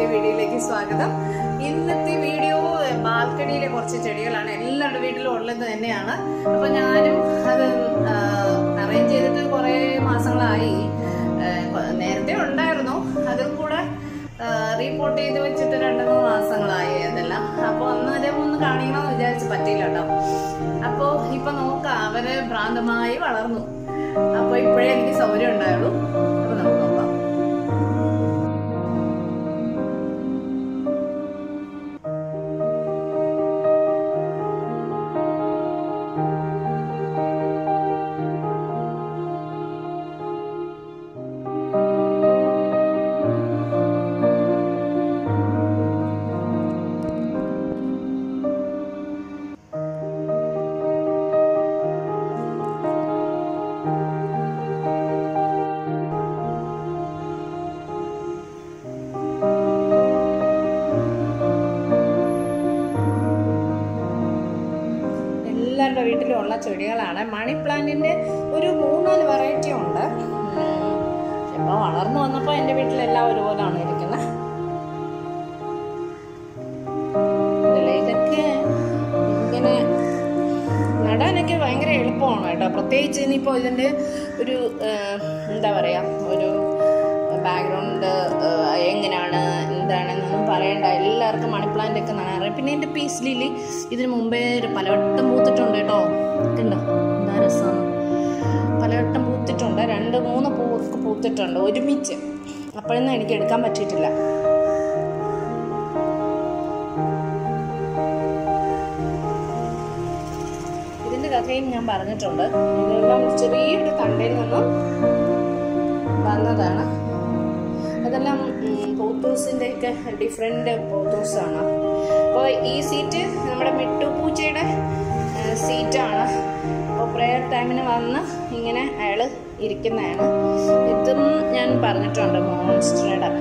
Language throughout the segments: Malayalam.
വീഡിയോയിലേക്ക് സ്വാഗതം ഇന്നത്തെ വീഡിയോ ബാൽക്കണിയിലെ കുറച്ച് ചെടികളാണ് എല്ലാവരുടെ വീട്ടിലും ഉള്ളത് തന്നെയാണ് അപ്പൊ ഞാനും അത് അറേഞ്ച് ചെയ്തിട്ട് കുറെ മാസങ്ങളായി ആ, കൊ- നേരത്തെ ഉണ്ടായിരുന്നു അതും കൂടെ റീപോർട്ട് ചെയ്ത് വെച്ചിട്ട് രണ്ട് മൂന്ന് മാസങ്ങളായി അതെല്ലാം അപ്പൊ അന്നേരം ഒന്ന് കാണിക്കണമെന്ന് വിചാരിച്ച് പറ്റിയില്ല കേട്ടോ അപ്പോ ഇപ്പൊ നോക്കാം അവര് ഭ്രാന്തമായി വളർന്നു അപ്പൊ ഇപ്പോഴേ എനിക്ക് സൗകര്യം ഉണ്ടായുള്ളൂ അപ്പൊ നമുക്ക് നോക്കാം എല്ലാവരുടെ വീട്ടിലും ഉള്ള ചെടികളാണ് മണി പ്ലാന്റിന്റെ ഒരു മൂന്നാല് വെറൈറ്റി ഉണ്ട് ഇപ്പോൾ വളർന്നു വന്നപ്പോൾ എൻ്റെ വീട്ടിലെല്ലാം ഒരുപോലാണ് ഇരിക്കുന്നത് ഇതിലെ ഇതൊക്കെ ഇങ്ങനെ നടാനൊക്കെ ഭയങ്കര എളുപ്പമാണ് കേട്ടോ പ്രത്യേകിച്ച് ഇനിയിപ്പോൾ ഇതിൻ്റെ ഒരു ആ, എന്താ പറയുക ഒരു ബാക്ക്ഗ്രൗണ്ട് എങ്ങനെയാണ് എന്താണെന്നൊന്നും പറയണ്ട എല്ലാവർക്കും മണി പ്ലാന്റ് ഒക്കെ നടാറ് പിന്നെ എൻ്റെ പീസ് ലില്ലി ഇതിന് മുമ്പേ ഒരു പലവട്ടം പൂത്തിട്ടുണ്ട് കേട്ടോ കണ്ടോ എന്താ രസമാണ് പലവട്ടം പൂത്തിട്ടുണ്ട് രണ്ട് മൂന്ന് പൂവൊക്കെ പൂത്തിട്ടുണ്ട് ഒരുമിച്ച് അപ്പോഴൊന്നും എനിക്ക് എടുക്കാൻ പറ്റിയിട്ടില്ല ഇതിൻ്റെ കഥയും ഞാൻ പറഞ്ഞിട്ടുണ്ട് ഇതെല്ലാം ചെറിയൊരു തണ്ടയിൽ നിന്നും വന്നതാണ് അതെല്ലാം പോത്തൂസിൻ്റെ ഒക്കെ ഡിഫറെൻ്റ് പോത്തൂസാണ് അപ്പോൾ ഈ സീറ്റ് നമ്മുടെ മിട്ടു പൂച്ചയുടെ സീറ്റാണ് അപ്പോൾ പ്രെയർ ടൈമിന് വന്ന് ഇങ്ങനെ അയാൾ ഇരിക്കുന്നതാണ് ഇതും ഞാൻ പറഞ്ഞിട്ടുണ്ട് മോൺസ്റ്ററുടെ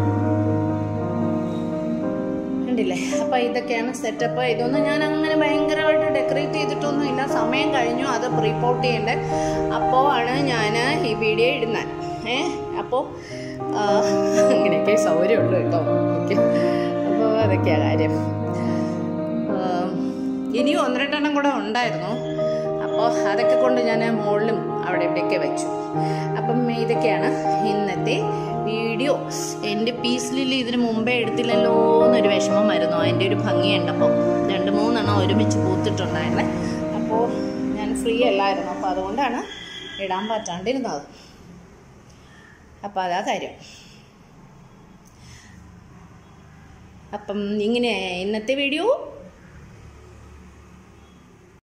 കണ്ടില്ലേ അപ്പൊ ഇതൊക്കെയാണ് സെറ്റപ്പ് ഇതൊന്നും ഞാൻ അങ്ങനെ ഭയങ്കരമായിട്ട് ഡെക്കറേറ്റ് ചെയ്തിട്ടൊന്നും ഇല്ല സമയം കഴിഞ്ഞു അത് റിപ്പോർട്ട് ചെയ്യണ്ടേ അപ്പോൾ ആണ് ഞാൻ ഈ വീഡിയോ ഇടുന്നത് ഏ അപ്പോൾ അങ്ങനെയൊക്കെ സൗകര്യമുള്ളൂ കേട്ടോ എനിക്ക് അപ്പോൾ അതൊക്കെയാണ് കാര്യം ആ, ഇനിയും ഒന്ന് രണ്ടെണ്ണം കൂടെ ഉണ്ടായിരുന്നു അപ്പോൾ അതൊക്കെ കൊണ്ട് ഞാൻ മുകളിലും അവിടെ ഇവിടെയൊക്കെ വെച്ചു അപ്പം ഇതൊക്കെയാണ് ഇന്നത്തെ വീഡിയോ എൻ്റെ പീസ് ലില്ലി ഇതിന് മുമ്പേ എടുത്തില്ലല്ലോ എന്നൊരു വിഷമം വരുന്നു അതിൻ്റെ ഒരു ഭംഗിയുണ്ടപ്പോൾ രണ്ട് മൂന്നെണ്ണം ഒരുമിച്ച് പൂത്തിട്ടുണ്ടായിരുന്നേ അപ്പോൾ ഞാൻ ഫ്രീ അല്ലായിരുന്നു അപ്പോൾ അതുകൊണ്ടാണ് ഇടാൻ പറ്റാണ്ടിരുന്നത് അപ്പോൾ അതാ കാര്യം അപ്പം ഇങ്ങനെ ഇന്നത്തെ വീഡിയോ